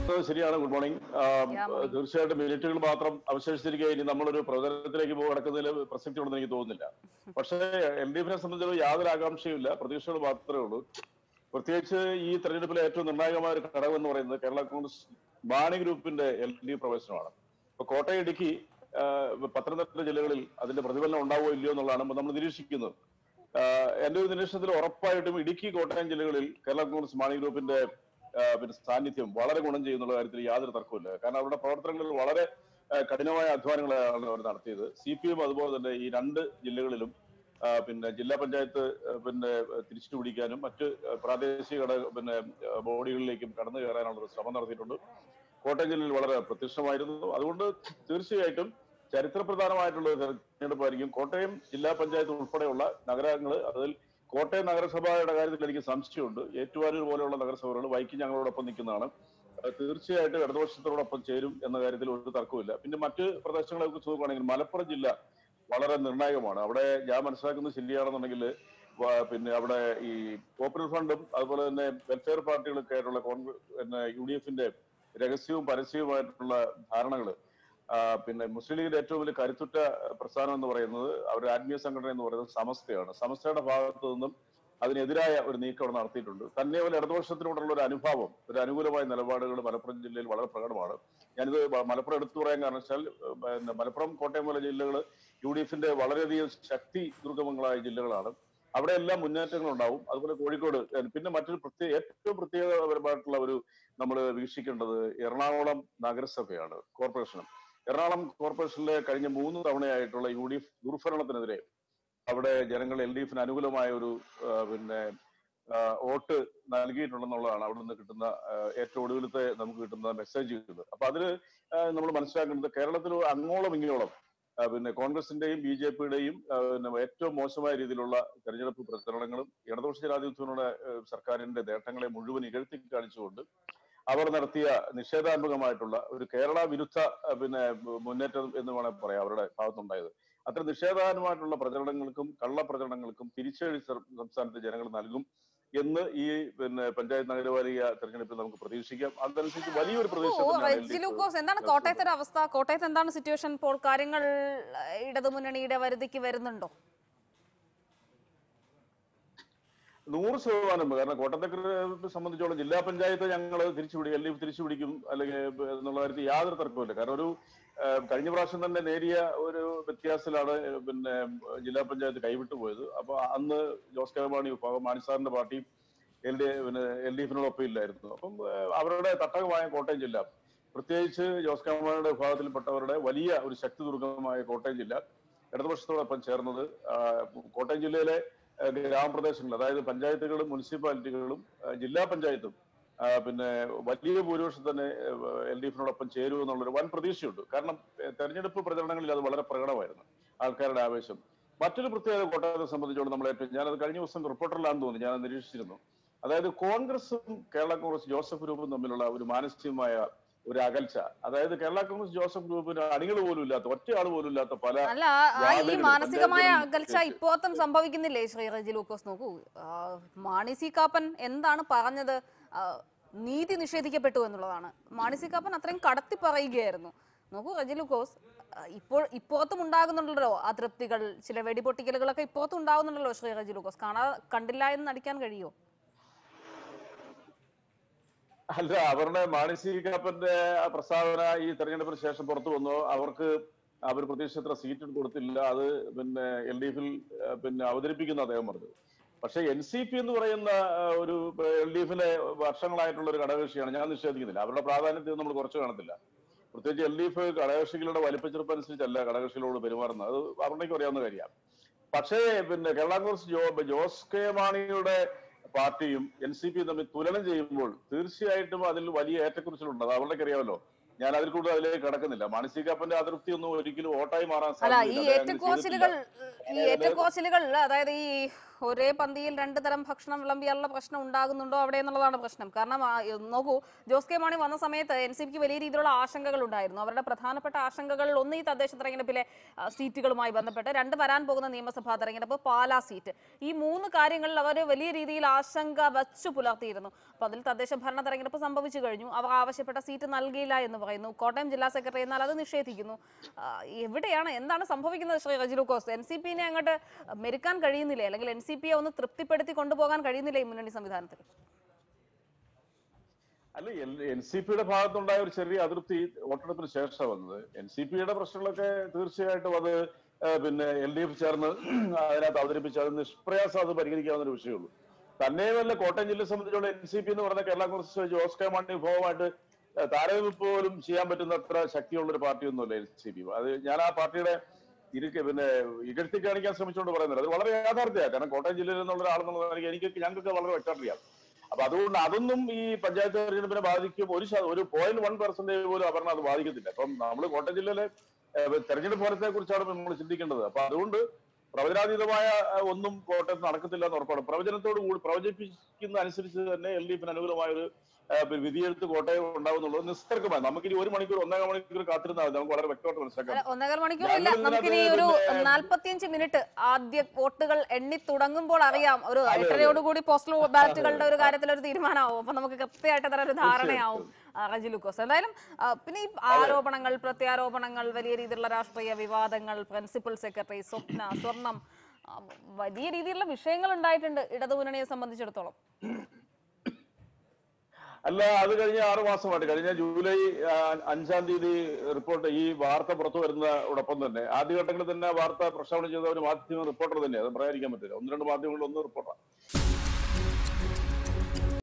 പറഞ്ഞത് ശരിയാണ് good morning Yeah, morning. തീർച്ചയായിട്ടും മിനിറ്റുകൾ മാത്രം അവശേഷിച്ചിരിക്കുക ഇനി നമ്മളൊരു പ്രചരണത്തിലേക്ക് പോയി കിടക്കുന്നതിൽ പ്രസക്തി ഉണ്ടെന്ന് എനിക്ക് തോന്നുന്നില്ല പക്ഷേ എൽ ഡി എഫിനെ സംബന്ധിച്ചുള്ള യാതൊരു ആകാംക്ഷയുമില്ല പ്രതീക്ഷകൾ മാത്രമേ ഉള്ളൂ പ്രത്യേകിച്ച് ഈ തെരഞ്ഞെടുപ്പിലെ ഏറ്റവും നിർണായകമായ ഒരു ഘടകം എന്ന് പറയുന്നത് കേരള കോൺഗ്രസ് ബാണി ഗ്രൂപ്പിന്റെ എൽ ഡി പ്രവേശനമാണ് ഇപ്പൊ കോട്ടയം ഇടുക്കി ആ, പത്തനംതിട്ട ജില്ലകളിൽ അതിന്റെ പ്രതിഫലനം ഉണ്ടാവുമോ ഇല്ലയോ എന്നുള്ളതാണ് ഇപ്പൊ നമ്മൾ നിരീക്ഷിക്കുന്നത് ആ, എന്റെ ഒരു നിരീക്ഷണത്തിൽ ഉറപ്പായിട്ടും ഇടുക്കി കോട്ടയം ജില്ലകളിൽ കേരള കോൺഗ്രസ് മാണി ഗ്രൂപ്പിന്റെ ആ, പിന്നെ സാന്നിധ്യം വളരെ ഗുണം ചെയ്യുന്നുള്ള കാര്യത്തിൽ യാതൊരു തർക്കമില്ല കാരണം അവരുടെ പ്രവർത്തനങ്ങളിൽ വളരെ ആ, കഠിനമായ അധ്വാനങ്ങളാണ് അവർ നടത്തിയത് സി പി എം അതുപോലെ തന്നെ ഈ രണ്ട് ജില്ലകളിലും ആ, പിന്നെ ജില്ലാ പഞ്ചായത്ത് ആ, പിന്നെ തിരിച്ചു പിടിക്കാനും മറ്റ് ആ, പ്രാദേശിക ഘടക പിന്നെ ആ, ബോഡികളിലേക്കും കടന്നു കയറാനുള്ള ഒരു ശ്രമം നടത്തിയിട്ടുണ്ട് കോട്ടയം ജില്ലയിൽ വളരെ പ്രത്യക്ഷമായിരുന്നു അതുകൊണ്ട് തീർച്ചയായിട്ടും ചരിത്രപ്രധാനമായിട്ടുള്ള ഒരു തെരഞ്ഞെടുപ്പായിരിക്കും കോട്ടയം ജില്ലാ പഞ്ചായത്ത് ഉൾപ്പെടെയുള്ള നഗരങ്ങൾ അതിൽ കോട്ടയം നഗരസഭയുടെ കാര്യത്തിൽ എനിക്ക് സംശയമുണ്ട് ഏറ്റുവാരൂർ പോലെയുള്ള നഗരസഭകൾ വൈക്കി ഞങ്ങളോടൊപ്പം നിൽക്കുന്നതാണ് അത് തീർച്ചയായിട്ടും ഇടതുപക്ഷത്തോടൊപ്പം ചേരും എന്ന കാര്യത്തിൽ ഒരു തർക്കമില്ല പിന്നെ മറ്റ് പ്രദേശങ്ങളെ കുറിച്ച് നോക്കുകയാണെങ്കിൽ മലപ്പുറം ജില്ല വളരെ നിർണായകമാണ് അവിടെ ഞാൻ മനസ്സിലാക്കുന്നത് ശരിയാണെന്നുണ്ടെങ്കിൽ വ- പിന്നെ അവിടെ ഈ പോപ്പുലർ ഫണ്ടും അതുപോലെ തന്നെ വെൽഫെയർ പാർട്ടികളൊക്കെ ആയിട്ടുള്ള കോൺഗ്രസ് പിന്നെ യു ഡി എഫിന്റെ രഹസ്യവും പരസ്യവുമായിട്ടുള്ള ധാരണകൾ പിന്നെ മുസ്ലിം ലീഗിന്റെ ഏറ്റവും വലിയ കരുത്തുറ്റ പ്രസ്ഥാനം എന്ന് പറയുന്നത് അവരുടെ ആത്മീയ സംഘടന എന്ന് പറയുന്നത് സമസ്തയാണ് സമസ്തയുടെ ഭാഗത്തു നിന്നും അതിനെതിരായ ഒരു നീക്കം അവിടെ നടത്തിയിട്ടുണ്ട് തന്നെ പോലെ ഇടതുപക്ഷത്തിനോടുള്ള ഒരു അനുഭാവം ഒരു അനുകൂലമായ നിലപാടുകൾ മലപ്പുറം ജില്ലയിൽ വളരെ പ്രകടമാണ് ഞാനിത് മ- മലപ്പുറം എടുത്തു പറയാൻ കാരണം വെച്ചാൽ ഏഹ്, പിന്നെ മലപ്പുറം കോട്ടയം പോലെ ജില്ലകൾ യു ഡി എഫിന്റെ വളരെയധികം ശക്തി ദുർഗമങ്ങളായ ജില്ലകളാണ് അവിടെ എല്ലാം മുന്നേറ്റങ്ങൾ ഉണ്ടാവും അതുപോലെ കോഴിക്കോട് ഏഹ്, പിന്നെ മറ്റൊരു പ്രത്യേക ഏറ്റവും പ്രത്യേകപരമായിട്ടുള്ള ഒരു നമ്മൾ വീക്ഷിക്കേണ്ടത് എറണാകുളം നഗരസഭയാണ് കോർപ്പറേഷനും എറണാകുളം കോർപ്പറേഷനിലെ കഴിഞ്ഞ മൂന്ന് തവണയായിട്ടുള്ള യു ഡി എഫ് ദുർഭരണത്തിനെതിരെ അവിടെ ജനങ്ങൾ എൽ ഡി എഫിന് അനുകൂലമായ ഒരു ആ, പിന്നെ ആ, വോട്ട് നൽകിയിട്ടുണ്ടെന്നുള്ളതാണ് അവിടെ നിന്ന് കിട്ടുന്ന ആ, ഏറ്റവും ഒടുവിലത്തെ നമുക്ക് കിട്ടുന്ന മെസ്സേജ് ഇത് അപ്പൊ അതില് നമ്മൾ മനസ്സിലാക്കേണ്ടത് കേരളത്തിൽ അങ്ങോളം ഇങ്ങോളം ആ, പിന്നെ കോൺഗ്രസിന്റെയും ബി ജെ പിയുടെയും പിന്നെ ഏറ്റവും മോശമായ രീതിയിലുള്ള തെരഞ്ഞെടുപ്പ് പ്രചരണങ്ങളും ഇടതുപക്ഷ ജനാധിപത്യത്തിനുള്ള ആ, സർക്കാരിന്റെ നേട്ടങ്ങളെ മുഴുവൻ ഇകഴ്ത്തി കാണിച്ചുകൊണ്ട് അവർ നടത്തിയ നിഷേധാത്മകമായിട്ടുള്ള ഒരു കേരള വിരുദ്ധ ആ, പിന്നെ മുന്നേറ്റം എന്ന് വേണമെങ്കിൽ പറയാം അവരുടെ ഭാഗത്തുണ്ടായത് അത്ര നിഷേധാത്മകമായിട്ടുള്ള പ്രചരണങ്ങൾക്കും കള്ളപ്രചരണങ്ങൾക്കും തിരിച്ചടി സർ- സംസ്ഥാനത്തെ ജനങ്ങൾ നൽകും എന്ന് ഈ പിന്നെ പഞ്ചായത്ത് നഗരപാലിക തെരഞ്ഞെടുപ്പിൽ നമുക്ക് പ്രതീക്ഷിക്കാം അതനുസരിച്ച് വലിയൊരു ഓ പ്രതീക്ഷ റെജി ലൂക്കോസ് എന്താണ് കോട്ടയത്തെ ഒരു അവസ്ഥ കോട്ടയത്ത് എന്താണ് സിറ്റുവേഷൻ ഇപ്പോൾ കാര്യങ്ങൾ ഏഹ്, ഇടതുമുന്നണിയുടെ വരുതിക്ക് വരുന്നുണ്ടോ നൂറ് ശതമാനം കാരണം കോട്ടയത്തെ സംബന്ധിച്ചോളം ജില്ലാ പഞ്ചായത്ത് ഞങ്ങൾ തിരിച്ചുപിടിക്കും അല്ലെങ്കിൽ തിരിച്ചുപിടിക്കും അല്ലെങ്കിൽ എന്നുള്ള കാര്യത്തിൽ യാതൊരു തർക്കമില്ല കാരണം ഒരു ആ, കഴിഞ്ഞ പ്രാവശ്യം തന്നെ നേരിയ ഒരു വ്യത്യാസത്തിലാണ് പിന്നെ ജില്ലാ പഞ്ചായത്ത് കൈവിട്ടു പോയത് അപ്പൊ അന്ന് ജോസ് കെ മാണി വിഭാഗം മാണി സാറിന്റെ പാർട്ടി എൽ ഡി പിന്നെ എൽ ഡി എഫിനോടൊപ്പം ഇല്ലായിരുന്നു അപ്പം ആ, അവരുടെ തട്ടകമായ കോട്ടയം ജില്ല പ്രത്യേകിച്ച് ജോസ് കെ മാണിയുടെ വിഭാഗത്തിൽപ്പെട്ടവരുടെ വലിയ ഒരു ശക്തി ദുർഗമായ കോട്ടയം ജില്ല ഇടതുപക്ഷത്തോടൊപ്പം ചേർന്നത് ആ, കോട്ടയം ജില്ലയിലെ ആ, ഗ്രാമപ്രദേശങ്ങൾ അതായത് പഞ്ചായത്തുകളും മുനിസിപ്പാലിറ്റികളും ആ, ജില്ലാ പഞ്ചായത്തും ആ, പിന്നെ വലിയ ഭൂരിപക്ഷം തന്നെ എൽ ഡി എഫിനോടൊപ്പം ചേരും എന്നുള്ളൊരു വൻ പ്രതീക്ഷയുണ്ട് കാരണം ഏ, തെരഞ്ഞെടുപ്പ് പ്രചരണങ്ങളിൽ അത് വളരെ പ്രകടമായിരുന്നു ആൾക്കാരുടെ ആവേശം മറ്റൊരു പ്രത്യേകത കോട്ടയത്തെ സംബന്ധിച്ചോളം നമ്മൾ ഏറ്റവും ഞാനത് കഴിഞ്ഞ ദിവസം റിപ്പോർട്ടറിലാണെന്ന് തോന്നി ഞാൻ നിരീക്ഷിച്ചിരുന്നു അതായത് കോൺഗ്രസും കേരള കോൺഗ്രസ് ജോസഫ് ഗ്രൂപ്പും തമ്മിലുള്ള ഒരു മാനസികമായ ഒരു അകൽച്ച അതായത് കേരള കോൺഗ്രസ് ജോസഫ് ഗ്രൂപ്പിന് അണികൾ പോലും ഇല്ലാത്ത ഒറ്റ ആൾ പോലും ഇല്ലാത്ത പല അല്ല ആ ഈ വാർഡുകളിൽ മാനസികമായ പഞ്ചായത്തുകളിൽ അകൽച്ച കേട്ട്. ഇപ്പോത്തും സംഭവിക്കുന്നില്ലേ ശ്രീ റെജി ലൂക്കോസ് നോക്കൂ ആ, മാണി സി കാപ്പൻ എന്താണ് പറഞ്ഞത് ആ, നീതി നിഷേധിക്കപ്പെട്ടു എന്നുള്ളതാണ് മാണി സി കാപ്പൻ അത്രയും കടത്തി പറയുകയായിരുന്നു നോക്കൂ റെജി ലൂക്കോസ് ആ, ഇപ്പോൾ ഇപ്പോത്തും ഉണ്ടാകുന്നുണ്ടല്ലോ അതൃപ്തികൾ ചില വെടിപൊട്ടിക്കലുകളൊക്കെ ഇപ്പോത്തും ഉണ്ടാകുന്നുണ്ടല്ലോ ശ്രീ റെജി ലൂക്കോസ് കാണാ കണ്ടില്ല എന്ന് നടിക്കാൻ കഴിയോ അല്ല അവരുടെ മാനസികപ്പന്റെ ആ പ്രസ്താവന ഈ തെരഞ്ഞെടുപ്പിന് ശേഷം പുറത്തു വന്നു അവർക്ക് അവർ പ്രതീക്ഷിച്ചത്ര സീറ്റ് കൊടുത്തില്ല അത് പിന്നെ എൽ ഡി എഫിൽ പിന്നെ അവതരിപ്പിക്കുന്ന അദ്ദേഹം പറഞ്ഞത് പക്ഷെ എൻ സി പി എന്ന് പറയുന്ന ആ, ഒരു എൽ ഡി എഫിലെ വർഷങ്ങളായിട്ടുള്ള ഒരു ഘടകകക്ഷിയാണ് ഞാൻ നിഷേധിക്കുന്നില്ല അവരുടെ പ്രാധാന്യത്തെ നമ്മൾ കുറച്ച് കാണത്തില്ല പ്രത്യേകിച്ച് എൽ ഡി എഫ് ഘടകകക്ഷികളുടെ വലിപ്പച്ചെറുപ്പം അനുസരിച്ചല്ല ഘടകകക്ഷികളോട് പെരുമാറുന്നത് അത് അവരുടെയൊക്കെ അറിയാവുന്ന കാര്യമാണ് പക്ഷേ പിന്നെ കേരള കോൺഗ്രസ് ജോ ജോസ് കെ മാണിയുടെ പാർട്ടിയും എൻ സി പിയും തമ്മിൽ തുലനം ചെയ്യുമ്പോൾ തീർച്ചയായിട്ടും അതിൽ വലിയ ഏറ്റക്കുറിച്ചിലുണ്ട് അത് അവരുടെയൊക്കെ അറിയാമല്ലോ ഞാൻ അതിൽ കൂടുതൽ അതിലേക്ക് കടക്കുന്നില്ല മാനസി കാപ്പന്റെ അതൃപ്തി ഒന്നും ഒരിക്കലും വോട്ടായി മാറാൻ അല്ല ഈ സാധ്യതയില്ല. അദ്ദേഹം അങ്ങനെ ഏറ്റക്കുറച്ചിലുകൾ ചെയ്തിട്ടില്ല. ഈ ഏറ്റക്കുറച്ചിലുകൾ അതായത് ഈ ഒരേ പന്തിയിൽ രണ്ട് തരം ഭക്ഷണം വിളമ്പിയാലുള്ള പ്രശ്നം ഉണ്ടാകുന്നുണ്ടോ അവിടെ എന്നുള്ളതാണ് പ്രശ്നം കാരണം ആ, നോക്കൂ ജോസ് കെ മാണി വന്ന സമയത്ത് എൻ സി പിക്ക് വലിയ രീതിയിലുള്ള ആശങ്കകൾ ഉണ്ടായിരുന്നു അവരുടെ പ്രധാനപ്പെട്ട ആശങ്കകളിൽ ഒന്ന് ഈ തദ്ദേശ തെരഞ്ഞെടുപ്പിലെ ആ, സീറ്റുകളുമായി ബന്ധപ്പെട്ട് രണ്ട് വരാൻ പോകുന്ന നിയമസഭാ തെരഞ്ഞെടുപ്പ് പാലാ സീറ്റ് ഈ മൂന്ന് കാര്യങ്ങളിൽ അവർ വലിയ രീതിയിൽ ആശങ്ക വച്ചു പുലർത്തിയിരുന്നു അപ്പൊ അതിൽ തദ്ദേശ ഭരണ തെരഞ്ഞെടുപ്പ് സംഭവിച്ചു കഴിഞ്ഞു അവർ ആവശ്യപ്പെട്ട സീറ്റ് നൽകിയില്ല എന്ന് പറയുന്നു കോട്ടയം ജില്ലാ സെക്രട്ടറി എന്നാൽ അത് നിഷേധിക്കുന്നു ആ, എവിടെയാണ് എന്താണ് സംഭവിക്കുന്നത് ശ്രീ റജിലുക്കോസ് എൻ സി പിനെ അങ്ങോട്ട് മെരുക്കാൻ കഴിയുന്നില്ലേ അല്ലെങ്കിൽ എൻ സി പിയെ ഒന്ന് തൃപ്തിപ്പെടുത്തി കൊണ്ടുപോകാൻ കഴിയുന്നില്ലേ ഈ മുന്നണി സംവിധാനത്തിൽ അല്ല എൻ സി പിയുടെ ഭാഗത്തുണ്ടായ ഒരു ചെറിയ അതൃപ്തി വോട്ടെടുപ്പിന് ശേഷം വന്നത് എൻ സി പിയുടെ പ്രശ്നങ്ങളൊക്കെ തീർച്ചയായിട്ടും അത് ആ, പിന്നെ എൽ ഡി എഫ് ചേർന്ന് അതിനകത്ത് അവതരിപ്പിച്ച് അത് നിഷ്പ്രയാസം അത് പരിഹരിക്കാവുന്ന ഒരു വിഷയമുള്ളൂ തന്നെയുമല്ല കോട്ടയം ജില്ലയെ സംബന്ധിച്ചുള്ള എൻ സി പി എന്ന് പറഞ്ഞ കേരള കോൺഗ്രസ് ജോസ് കെ മാണി വിഭവമായിട്ട് ആ, താരതമ്യം പോലും ചെയ്യാൻ പറ്റുന്ന അത്ര ശക്തിയുള്ള ഒരു പാർട്ടിയൊന്നുമല്ല എൻ സി പി അത് ഞാൻ ആ പാർട്ടിയുടെ ഇരിക്കെ പിന്നെ ഇകഴ്ത്തി കാണിക്കാൻ ശ്രമിച്ചുകൊണ്ട് പറയുന്നത് അത് വളരെ യാഥാർത്ഥ്യമാണ് കാരണം കോട്ടയം ജില്ലയിൽ നിന്നുള്ള ഒരാളെന്നുള്ള നിലയ്ക്ക് എനിക്ക് ഞങ്ങൾക്ക് വളരെ വ്യക്തമറിയാം അപ്പൊ അതുകൊണ്ട് അതൊന്നും ഈ പഞ്ചായത്ത് തെരഞ്ഞെടുപ്പിനെ ബാധിക്കും ഒരു ശത- ഒരു പോയിന്റ് വൺ പെർസെന്റേജ് പോലും അപർണ അത് ബാധിക്കത്തില്ല അപ്പം നമ്മൾ കോട്ടയം ജില്ലയിലെ ഏഹ്, തെരഞ്ഞെടുപ്പ് ഫലത്തെ കുറിച്ചാണ് നമ്മൾ ചിന്തിക്കേണ്ടത് അപ്പൊ അതുകൊണ്ട് പ്രവചനാതീതമായ ഏഹ്, ഒന്നും കോട്ടയത്ത് നടക്കത്തില്ല എന്ന് ഉറപ്പാണ് പ്രവചനത്തോട് കൂടി പ്രവചിപ്പിക്കുന്ന അനുസരിച്ച് തന്നെ എൽ ഡി എഫിന് അനുകൂലമായ ഒരു ഏഹ്, പിന്നെ വിധിയെഴുത്ത് കോട്ടയം ഉണ്ടാവുന്നുള്ളത് നിസ്തർക്കമായി നമുക്കിനി ഒരു മണിക്കൂർ ഒന്നര മണിക്കൂർ കാത്തിരുന്നാൽ മതി നമുക്ക് വളരെ വ്യക്തമായിട്ട് മനസ്സിലാക്കാം അല്ല, ഒന്നേകാൽ മണിക്കൂർ ഇല്ല ഞങ്ങൾ നമുക്കിനി ഇതിനകത്ത് ഒരു പിന്നെ- നാൽപ്പത്തിയഞ്ച് മിനിറ്റ് ആദ്യ വോട്ടുകൾ എണ്ണി തുടങ്ങുമ്പോൾ അറിയാം ഒരു എട്ടരയോടുകൂടി പോസ്റ്റൽ ബാലറ്റുകളുടെ ഒരു കാര്യത്തിൽ ഒരു തീരുമാനമാവും അപ്പൊ നമുക്ക് കൃത്യമായിട്ട് തന്നെ ഒരു ധാരണയാവും ആ, റജി ലൂക്കോസ് എന്തായാലും ആ, പിന്നെ ഈ ആരോപണങ്ങൾ പ്രത്യാരോപണങ്ങൾ വലിയ രീതിയിലുള്ള രാഷ്ട്രീയ വിവാദങ്ങൾ പ്രിൻസിപ്പൽ സെക്രട്ടറി സ്വപ്ന സ്വർണം ആ, വലിയ രീതിയിലുള്ള വിഷയങ്ങൾ ഉണ്ടായിട്ടുണ്ട് ഇടതുമുന്നണിയെ സംബന്ധിച്ചിടത്തോളം അല്ല അത് കഴിഞ്ഞ ആറു മാസമായിട്ട് കഴിഞ്ഞ ജൂലൈ ആ, അഞ്ചാം തീയതി റിപ്പോർട്ട് ഈ വാർത്ത പുറത്തു വരുന്നതോടൊപ്പം തന്നെ ആദ്യഘട്ടങ്ങളിൽ തന്നെ വാർത്ത പ്രക്ഷേപണം ചെയ്ത ഒരു മാധ്യമ റിപ്പോർട്ടർ തന്നെ അത് പറയാതിരിക്കാൻ പറ്റില്ല ഒന്ന് രണ്ട് മാധ്യമങ്ങളിൽ ഒന്ന് റിപ്പോർട്ടർ